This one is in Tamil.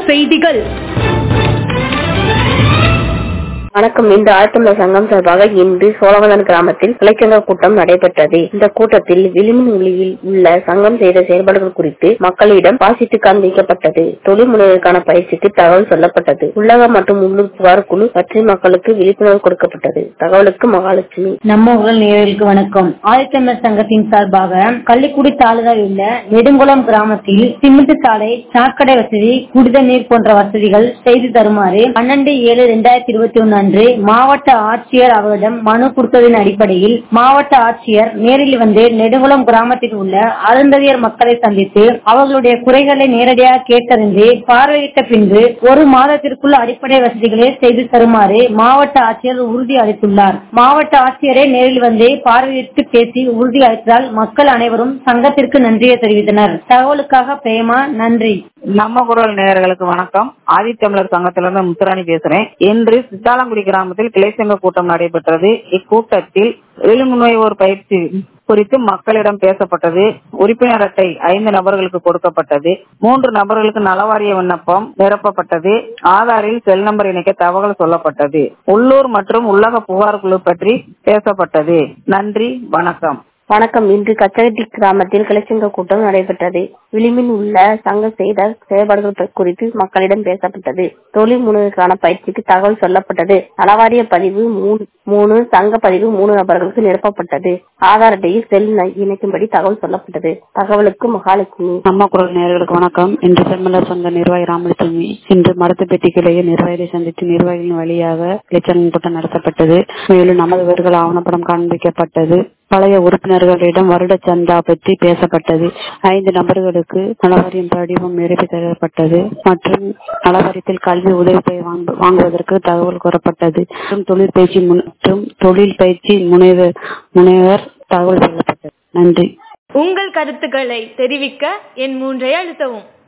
செய்திகள் வணக்கம் இந்த ஆழ்த்தமிழர் சங்கம் சார்பாக இன்று சோழவந்தன் கிராமத்தில் கிளைச்சங்க கூட்டம் நடைபெற்றது இந்த கூட்டத்தில் விளிமின் ஒளியில் உள்ள சங்கம் செய்த செயல்பாடுகள் குறித்து மக்களிடம் வாசித்து காண்பிக்கப்பட்டது தொழில் முனைவருக்கான பயிற்சிக்கு தகவல் சொல்லப்பட்டது உள்ளக மற்றும் உள்ளூர் புகார் குழு பற்றி மக்களுக்கு விழிப்புணர்வு கொடுக்கப்பட்டது தகவலுக்கு மகாலட்சுமி நம்ம ஊழல் நேயர்களுக்கு வணக்கம் ஆதித்தமிழர் சங்கத்தின் சார்பாக கள்ளிக்குடி தாலுகாவில் உள்ள நெடுங்குளம் கிராமத்தில் சிமெண்ட் சாலை சாக்கடை வசதி குடித நீர் போன்ற வசதிகள் செய்து தருமாறு பன்னெண்டு ஏழு இரண்டாயிரத்தி இருபத்தி ஒன்னு அன்று மாவட்ட ஆட்சியர் அவரிடம் மனு கொடுத்ததின் அடிப்படையில் மாவட்ட ஆட்சியர் நேரில் வந்து நெடுங்குளம் கிராமத்தில் உள்ள அருந்ததியர் மக்களை சந்தித்து அவர்களுடைய குறைகளை நேரடியாக கேட்டறிந்து பார்வையிட்ட பின்பு ஒரு மாதத்திற்குள் அடிப்படை வசதிகளை செய்து தருமாறு மாவட்ட ஆட்சியர் உறுதி அளித்துள்ளார் மாவட்ட ஆட்சியரே நேரில் வந்து பார்வையிட்டு பேசி உறுதி அளித்ததால் மக்கள் அனைவரும் சங்கத்திற்கு நன்றியை தெரிவித்தனர் தகவலுக்காக பிரேமா நன்றி நம்ம குரல் நேயர்களுக்கு வணக்கம் ஆதித்தமிழர் சங்கத்திலிருந்து முத்துராணி பேசுறேன் இன்று சித்தாலங்குடி கிராமத்தில் கிளை சங்க கூட்டம் நடைபெற்றது இக்கூட்டத்தில் விழிமுனைவோர் பயிற்சி குறித்து மக்களிடம் பேசப்பட்டது உறுப்பினர் அட்டை ஐந்து நபர்களுக்கு கொடுக்கப்பட்டது மூன்று நபர்களுக்கு நலவாரிய விண்ணப்பம் நிரப்பப்பட்டது ஆதாரில் செல் நம்பர் இணைக்க தகவல் சொல்லப்பட்டது உள்ளூர் மற்றும் உள்ளக புகார் குழு பற்றி பேசப்பட்டது நன்றி வணக்கம் வணக்கம் இன்று கச்சகட்டி கிராமத்தில் கிளைச்சங்க கூட்டம் நடைபெற்றது விளிம்பில் உள்ள சங்கம் செய்த செயல்பாடுகள் குறித்து மக்களிடம் பேசப்பட்டது தொழில் முனைவருக்கான பயிற்சிக்கு தகவல் சொல்லப்பட்டது நலவாரிய பதிவு மூணு சங்க பதிவு மூணு நபர்களுக்கு நிரப்பப்பட்டது ஆதார் அட்டையில் செல் இணைக்கும்படி தகவல் சொல்லப்பட்டது தகவலுக்கு மகாலட்சுமி நம்ம குரல் நேர்களுக்கு வணக்கம் இன்று செம்மலர் சங்க நிர்வாகி ராமலட்சுமி இன்று மருத்துவப்பேட்டை கிளையில் நிர்வாகிகளை சந்தித்து நிர்வாகிகளின் வழியாக இளைச்சங்க கூட்டம் நடத்தப்பட்டது மேலும் நமது வீடுகள் ஆவணப்படம் காண்பிக்கப்பட்டது பழைய உறுப்பினர்களிடம் வருட சந்தா பற்றி பேசப்பட்டது ஐந்து நபர்களுக்கு நலவாரியம் படிவம் நிரப்பி தரப்பட்டது மற்றும் நலவாரியத்தில் கல்வி உதவி வாங்குவதற்கு தகவல் கூறப்பட்டது மற்றும் தொழில் பயிற்சி மற்றும் தொழில் பயிற்சி முனைவர் முனைவர் தகவல் சொல்லப்பட்டது நன்றி உங்கள் கருத்துக்களை தெரிவிக்க என் மூன்றை அழுத்தவும்